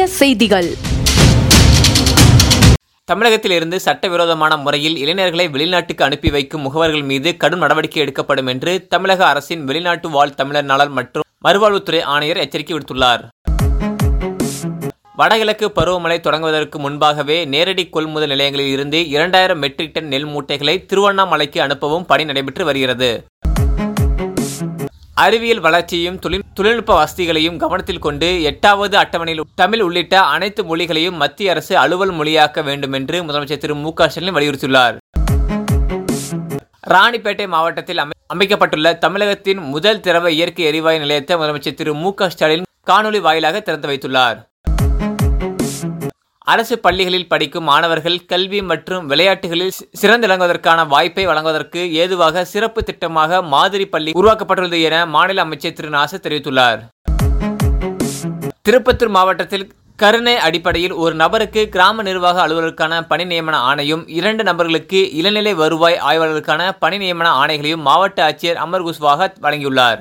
செய்திகள் தமிழகத்தில் இருந்து சட்டவிரோதமான முறையில் இளைஞர்களை வெளிநாட்டுக்கு அனுப்பி வைக்கும் முகவர்கள் மீது கடும் நடவடிக்கை எடுக்கப்படும் என்று தமிழக அரசின் வெளிநாட்டு வாழ் தமிழர் நலன் மற்றும் மறுவாழ்வுத்துறை ஆணையர் எச்சரிக்கை விடுத்துள்ளார் வடகிழக்கு பருவமழை தொடங்குவதற்கு முன்பாகவே நேரடி கொள்முதல் நிலையங்களில் இருந்து இரண்டாயிரம் மெட்ரிக் டன் நெல் மூட்டைகளை திருவண்ணாமலைக்கு அனுப்பவும் பணி நடைபெற்று வருகிறது அறிவியல் வளர்ச்சியையும் தொழில் தொழில்நுட்ப வசதிகளையும் கவனத்தில் கொண்டு எட்டாவது அட்டவணையில் தமிழ் உள்ளிட்ட அனைத்து மொழிகளையும் மத்திய அரசு அலுவல் மொழியாக்க வேண்டும் என்று முதலமைச்சர் திரு மு க ஸ்டாலின் வலியுறுத்தியுள்ளார் ராணிப்பேட்டை மாவட்டத்தில் அமை- அமைக்கப்பட்டுள்ள தமிழகத்தின் முதல் திரவ இயற்கை எரிவாயு நிலையத்தை முதலமைச்சர் திரு மு க ஸ்டாலின் காணொலி வாயிலாக திறந்து வைத்துள்ளார் அரசு பள்ளிகளில் படிக்கும் மாணவர்கள் கல்வி மற்றும் விளையாட்டுகளில் சி- சிறந்திளங்குவதற்கான வாய்ப்பை வழங்குவதற்கு ஏதுவாக சிறப்பு திட்டமாக மாதிரி பள்ளி உருவாக்கப்பட்டுள்ளது என மாநில அமைச்சர் திரு நாசர் தெரிவித்துள்ளார் திருப்பத்தூர் மாவட்டத்தில் கருணை அடிப்படையில் ஒரு நபருக்கு கிராம நிர்வாக அலுவலருக்கான பணி நியமன ஆணையும் இரண்டு நபர்களுக்கு இளநிலை வருவாய் ஆய்வாளருக்கான பணி நியமன ஆணைகளையும் மாவட்ட ஆட்சியர் அமர் குஸ்வாகத் வழங்கியுள்ளார்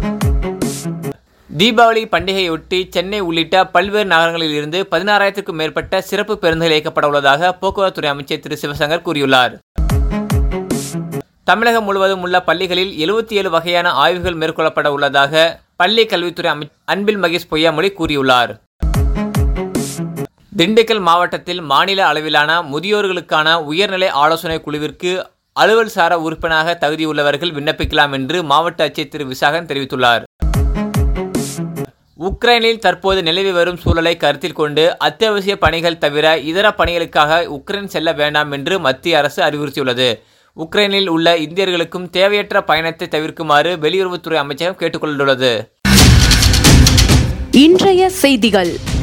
தீபாவளி பண்டிகையொட்டி சென்னை உள்ளிட்ட பல்வேறு நகரங்களில் இருந்து பதினாறாயிரத்துக்கும் மேற்பட்ட சிறப்பு பேருந்துகள் இயக்கப்பட உள்ளதாக போக்குவரத்துறை அமைச்சர் திரு சிவசங்கர் கூறியுள்ளார் தமிழகம் முழுவதும் உள்ள பள்ளிகளில் எழுபத்தி ஏழு வகையான ஆய்வுகள் மேற்கொள்ளப்பட உள்ளதாக பள்ளி கல்வித்துறை அமைச்சர் அன்பில் மகேஷ் பொய்யாமொழி கூறியுள்ளார் திண்டுக்கல் மாவட்டத்தில் மாநில அளவிலான முதியோர்களுக்கான உயர்நிலை ஆலோசனை குழுவிற்கு அலுவல் சாரா உறுப்பினராக தகுதியுள்ளவர்கள் விண்ணப்பிக்கலாம் என்று மாவட்ட ஆட்சியர் திரு விசாகன் தெரிவித்துள்ளார் உக்ரைனில் தற்போது நிலவி வரும் சூழலை கருத்தில் கொண்டு அத்தியாவசிய பணிகள் தவிர இதர பணிகளுக்காக உக்ரைன் செல்ல வேண்டாம் என்று மத்திய அரசு அறிவுறுத்தியுள்ளது உக்ரைனில் உள்ள இந்தியர்களுக்கும் தேவையற்ற பயணத்தை தவிர்க்குமாறு வெளியுறவுத்துறை அமைச்சகம் கேட்டுக்கொண்டுள்ளது இன்றைய செய்திகள்